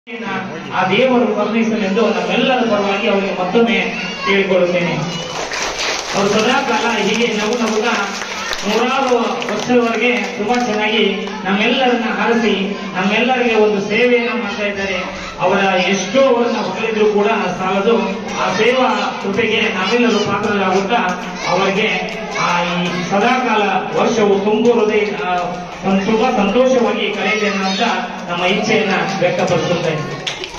ಆ ದೇವರು ಕರುಣಿಸಲೆಂದು ನಮ್ಮೆಲ್ಲರ ಪರವಾಗಿ ಅವರಿಗೆ ಮತ್ತೊಮ್ಮೆ ಹೇಳಿಕೊಳ್ಳುತ್ತೇನೆ ಅವರು ಸದಾಕಾಲ ಹೀಗೆ ನಗು ನಗುತ್ತಾ ನೂರಾರು ವರ್ಷದವರೆಗೆ ತುಂಬಾ ಚೆನ್ನಾಗಿ ನಮ್ಮೆಲ್ಲರನ್ನ ಹರಸಿ ನಮ್ಮೆಲ್ಲರಿಗೆ ಒಂದು ಸೇವೆಯನ್ನ ಮಾಡ್ತಾ ಇದ್ದಾರೆ ಅವರ ಎಷ್ಟೋ ಅವರನ್ನ ಹೊಗಳಿದ್ರು ಕೂಡ ಸಾಲದು ಆ ಸೇವಾ ಕೃಪೆಗೆ ನಾವೆಲ್ಲರೂ ಪಾತ್ರರಾಗುತ್ತಾ ಅವರಿಗೆ ಆ ಈ ಸದಾಕಾಲ ವರ್ಷವು ತುಂಬು ಹೃದಯ ಆ, ಒಂದು ತುಂಬಾ ಸಂತೋಷವಾಗಿ ಕಳೆಯಲಿ ಅನ್ನುವಂತ ನಮ್ಮ ಇಚ್ಛೆಯನ್ನ ವ್ಯಕ್ತಪಡಿಸುತ್ತಾ ಇದ್ದೀವಿ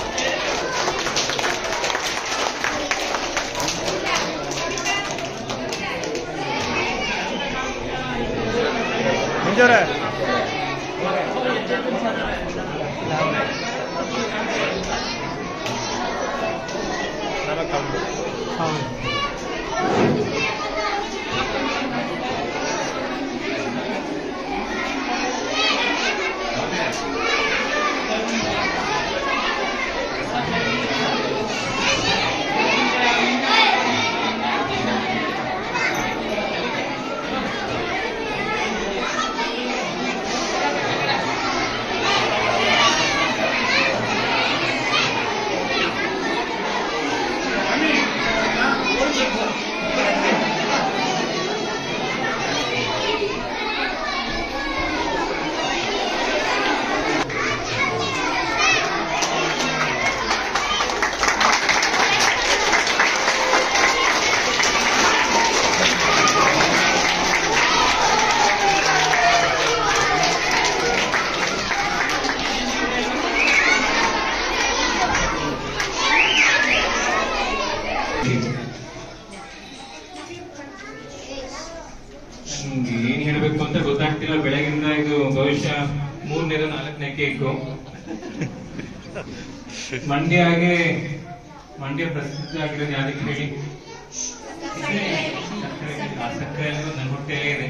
ಮುಂಜಾನೆ ನಂಗೆ ಏನ್ ಹೇಳ್ಬೇಕು ಅಂತ ಗೊತ್ತಾಗ್ತಿಲ್ಲ ಬೆಳಗಿಂದ ಇದು ಬಹುಶಃ ಮೂರನೇದು ನಾಲ್ಕನೇ ಕೇಕು ಮಂಡ್ಯಗೆ ಮಂಡ್ಯ ಪ್ರಸಿದ್ಧ ಆಗಿರೋದು ಯಾವ್ದಕ್ಕೆ ಹೇಳಿ ಸಕ್ಕರೆ ಆ ಸಕ್ಕರೆ ಅನ್ನೋದು ನನ್ನ ಹೊಟ್ಟೆಯಲ್ಲೇ ಇದೆ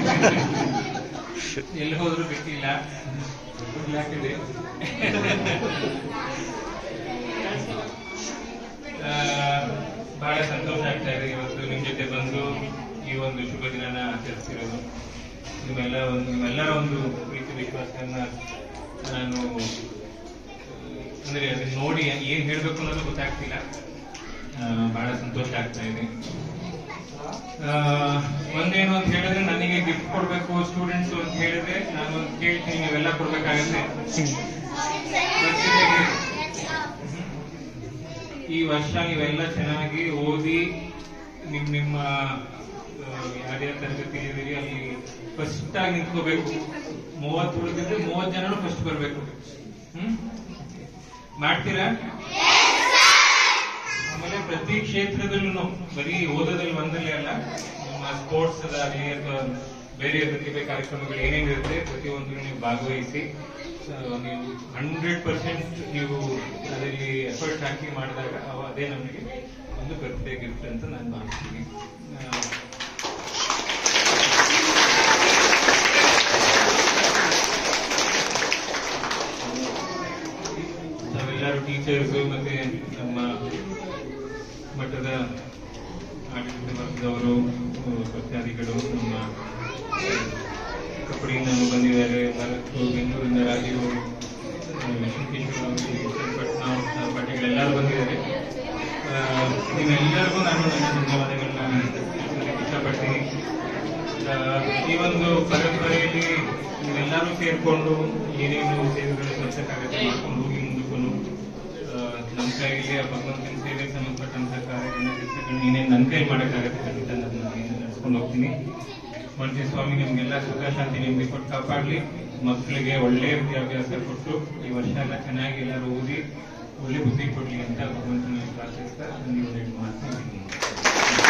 ಎಲ್ಲಿ ಹೋದ್ರು ಬಿಟ್ಟಿಲ್ಲ ಹಾಕಿದೆ ಆ, ಬಹಳ ಸಂತೋಷ ಆಗ್ತಾ ಇದೆ ಇವತ್ತು ನಿಮ್ ಜೊತೆ ಬಂದು ಈ ಒಂದು ಶುಭ ದಿನನ ಆಚರಿಸಿರೋದು ನಿಮ್ಮೆಲ್ಲ ಒಂದು ನಿಮ್ಮೆಲ್ಲರ ಒಂದು ಪ್ರೀತಿ ವಿಶ್ವಾಸವನ್ನ ನಾನು ಅಂದ್ರೆ ಅದನ್ನ ನೋಡಿ ಏನ್ ಹೇಳ್ಬೇಕು ಅನ್ನೋದು ಗೊತ್ತಾಗ್ತಿಲ್ಲ ಆ, ಬಹಳ ಸಂತೋಷ ಆಗ್ತಾ ಇದೆ ಆ, ಒಂದೇನು ಅಂತ ಹೇಳಿದ್ರೆ ನನಗೆ ಗಿಫ್ಟ್ ಕೊಡ್ಬೇಕು ಸ್ಟೂಡೆಂಟ್ಸ್ ಅಂತ ಹೇಳಿದ್ರೆ ನಾನು ಒಂದು ಕೇಳ್ತೀನಿ ನೀವೆಲ್ಲ ಕೊಡ್ಬೇಕಾಗತ್ತೆ ಪ್ರತಿಭೆಗೆ ಈ ವರ್ಷ ನೀವೆಲ್ಲ ಚೆನ್ನಾಗಿ ಓದಿ ನಿಮ್ ನಿಮ್ಮ ಆ, ಯಾರ್ಯಾರ ತರಗತಿ ಇದೀರಿ ಅಲ್ಲಿ ಫಸ್ಟ್ ಆಗಿ ನಿಂತ್ಕೋಬೇಕು ಮೂವತ್ತು ಉಳಿದಿದ್ರೆ ಮೂವತ್ತು ಜನರು ಫಸ್ಟ್ ಬರ್ಬೇಕು ಹ್ಮ್ ಮಾಡ್ತೀರಾ ಆಮೇಲೆ ಪ್ರತಿ ಕ್ಷೇತ್ರದಲ್ಲೂ ಬರೀ ಓದೋದ್ರಲ್ಲಿ ಒಂದಲ್ಲೇ ಅಲ್ಲ ನಿಮ್ಮ ಸ್ಪೋರ್ಟ್ಸ್ ಅದಾಗಲಿ ಅಥವಾ ಬೇರೆ ಪ್ರತಿಭೆ ಕಾರ್ಯಕ್ರಮಗಳು ಏನೇನಿರುತ್ತೆ ಪ್ರತಿಯೊಂದು ನೀವು ಭಾಗವಹಿಸಿ ಸೊ, ನೀವು ಹಂಡ್ರೆಡ್ ಪರ್ಸೆಂಟ್ ನೀವು ಅದರಲ್ಲಿ ಎಫರ್ಟ್ ಹಾಕಿ ಮಾಡಿದಾಗ ಅವ ಅದೇ ನಮಗೆ ಒಂದು ಬರ್ತ್ಡೇ ಗಿಫ್ಟ್ ಅಂತ ನಾನು ಭಾವಿಸ್ತೀನಿ ಆ, ನಾವೆಲ್ಲರೂ ಟೀಚರ್ಸ್ ಮತ್ತೆ ನಮ್ಮ ಮಟ್ಟದ ಆಡಳಿತ ವರ್ಗದವರು ಪತ್ಯಾದಿಗಳು ನಮ್ಮ ಕಪ್ಪಡಿಯಿಂದ ಬಂದಿದ್ದಾರೆ ಭರತ್ ಬೆಂಗಳೂರಿಂದ ರಾಜೀವ್ ಶಂಕೇಶ್ವರ ಅವರು ಚನ್ನಪಟ್ಟಣ ಪಾಟೀಲ್ ಎಲ್ಲರೂ ಬಂದಿದ್ದಾರೆ ಆ, ನಿಮ್ಮೆಲ್ಲರಿಗೂ ನಾನು ನನ್ನ ಧನ್ಯವಾದಗಳನ್ನ ತಿಳಿಸಲಿಕ್ಕೆ ಇಷ್ಟಪಡ್ತೀನಿ ಆ, ಈ ಒಂದು ಪರಂಪರೆಯಲ್ಲಿ ನೀವೆಲ್ಲರೂ ಸೇರ್ಕೊಂಡು ಏನೇನು ಸೇವೆಗಳು ಸ್ವಚ್ಛತಾಗತ್ತೆ ಮಾಡ್ಕೊಂಡು ಹೋಗಿ ಮುಂದಕ್ಕೂ ನಮ್ಮ ಕೈಯಲ್ಲಿ ಆ ಭಗವಂತನ ಸೇವೆಗೆ ಸಂಬಂಧಪಟ್ಟಂತ ಕಾರ್ಯಗಳನ್ನ ಕೆಲಸಗಳನ್ನ ಏನೇನು ನನ್ನ ಕೈ ಮಾಡೋಕ್ಕಾಗತ್ತೆ ಖಂಡಿತ ನಾನು ನಡೆಸ್ಕೊಂಡು ಹೋಗ್ತೀನಿ ಮಂಜು ಸ್ವಾಮಿ ನಿಮ್ಗೆಲ್ಲ ಸುಖ ಶಾಂತಿ ನಿಮ್ಗೆ ಕೊಟ್ಟು ಕಾಪಾಡ್ಲಿ ಮಕ್ಕಳಿಗೆ ಒಳ್ಳೆ ವಿದ್ಯಾಭ್ಯಾಸ ಕೊಟ್ಟು ಈ ವರ್ಷ ಎಲ್ಲ ಚೆನ್ನಾಗಿ ಎಲ್ಲರೂ ಓದಿ ಒಳ್ಳೆ ಬುದ್ಧಿ ಕೊಡ್ಲಿ ಅಂತ ಭಗವಂತನಲ್ಲಿ ಪ್ರಾರ್ಥಿಸ್ತಾ ನೀವು ಮಾತು